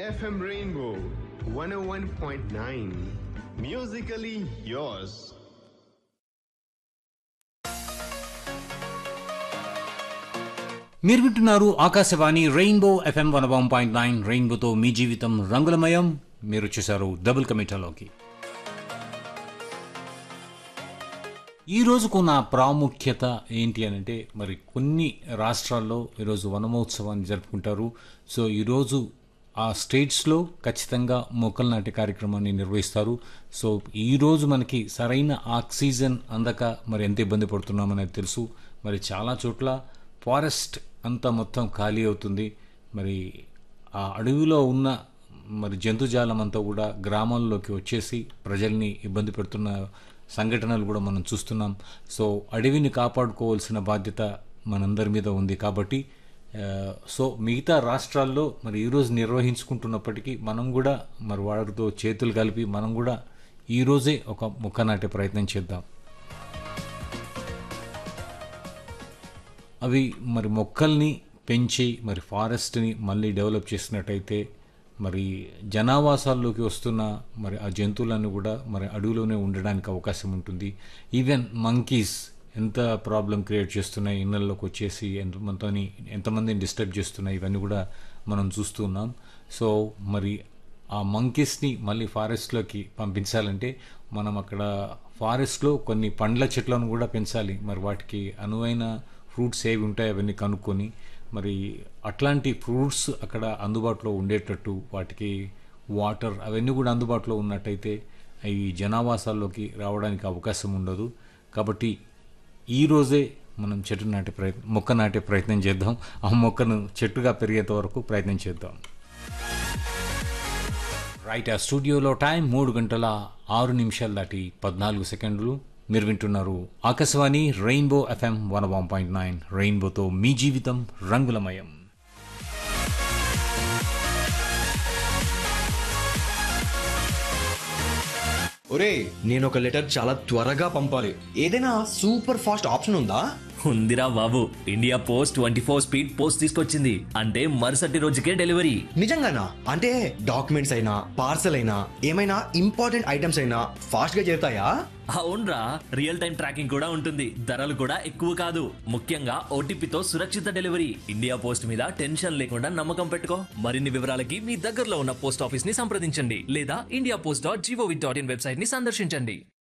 FM Rainbow 101.9. Musically yours. మీరు వింటున్నారు Akashvani rainbow FM one one point nine రెయిన్బోతో మీ జీవితం రంగులమయం మీరు వచ్చేసారు డబుల్ కమిటాలోకి ఈ రోజుకున్న ప్రాముఖ్యత ఏంటి అని అంటే మరి కొన్ని రాష్ట్రాల్లో ఈరోజు వనమహోత్సవాన్ని జరుపుకుంటారు సో ఈరోజు ఆ స్టేట్స్లో ఖచ్చితంగా మొక్కలు నాటే కార్యక్రమాన్ని నిర్వహిస్తారు సో ఈరోజు మనకి సరైన ఆక్సిజన్ అందక మరి ఎంత ఇబ్బంది పడుతున్నామనేది తెలుసు మరి చాలా చోట్ల ఫారెస్ట్ అంతా మొత్తం ఖాళీ అవుతుంది మరి ఆ అడవిలో ఉన్న మరి జంతుజాలం అంతా కూడా గ్రామాల్లోకి వచ్చేసి ప్రజల్ని ఇబ్బంది పెడుతున్న సంఘటనలు కూడా మనం చూస్తున్నాం సో అడవిని కాపాడుకోవాల్సిన బాధ్యత మనందరి మీద ఉంది కాబట్టి ఆ, సో మిగతా రాష్ట్రాల్లో మరి ఈరోజు నిర్వహించుకుంటున్నప్పటికీ మనం కూడా మరి వారితో చేతులు కలిపి మనం కూడా ఈరోజే ఒక మొక్క నాటే ప్రయత్నం చేద్దాం అవి మరి మొక్కల్ని పెంచి మరి ఫారెస్ట్ని మళ్ళీ డెవలప్ చేసినట్టయితే మరి జనావాసాల్లోకి వస్తున్న మరి ఆ జంతువులన్నీ కూడా మరి అడవిలోనే ఉండడానికి అవకాశం ఉంటుంది ఈవెన్ మంకీస్ ఎంత ప్రాబ్లం క్రియేట్ చేస్తున్నాయి ఇళ్ళల్లోకి వచ్చేసి ఎంతమందిని ఎంతమందిని డిస్టర్బ్ చేస్తున్నాయి ఇవన్నీ కూడా మనం చూస్తున్నాం సో మరి ఆ మంకీస్ని మళ్ళీ ఫారెస్ట్లోకి పంపించాలంటే మనం అక్కడ ఫారెస్ట్లో కొన్ని పండ్ల చెట్లను కూడా పెంచాలి మరి వాటికి అనువైన ఫ్రూట్స్ ఏవి ఉంటాయి అవన్నీ కనుక్కొని మరి అట్లాంటి ఫ్రూట్స్ అక్కడ అందుబాటులో ఉండేటట్టు వాటికి వాటర్ అవన్నీ కూడా అందుబాటులో ఉన్నట్టయితే అవి జనావాసాల్లోకి రావడానికి అవకాశం ఉండదు కాబట్టి ఈ రోజే మనం చెట్టు నాటే ప్రయత్నం మొక్క నాటే ప్రయత్నం చేద్దాం ఆ మొక్కను చెట్టుగా పెరిగేంత వరకు ప్రయత్నం చేద్దాం రైట్ ఆ స్టూడియోలో టైం మూడు గంటల ఆరు నిమిషాలు దాటి పద్నాలుగు సెకండ్లు మీరు వింటున్నారు Akashvani rainbow FM one one point nine రెయిన్బోతో మీ జీవితం రంగులమయం ఒరే నేను ఒక లెటర్ చాలా త్వరగా పంపాలి ఏదైనా సూపర్ ఫాస్ట్ ఆప్షన్ ఉందా ఉందిరా బాబు India post twenty four speed post తీసుకొచ్చింది అంటే మరుసటి రోజుకే డెలివరీ నిజంగానా అంటే డాక్యుమెంట్స్ అయినా పార్సల్ అయినా ఏమైనా ఇంపార్టెంట్ ఐటమ్స్ అయినా ఫాస్ట్ గా చేరుతాయా అవునరా రియల్ టైం ట్రాకింగ్ కూడా ఉంటుంది ధరలు కూడా ఎక్కువ కాదు ముఖ్యంగా ఓటీపీతో సురక్షిత డెలివరీ ఇండియా పోస్ట్ మీద టెన్షన్ లేకుండా నమ్మకం పెట్టుకో మరిన్ని వివరాలకి మీ దగ్గరలో ఉన్న పోస్ట్ ఆఫీస్ ని సంప్రదించండి లేదా India post dot G O V dot in website ని సందర్శించండి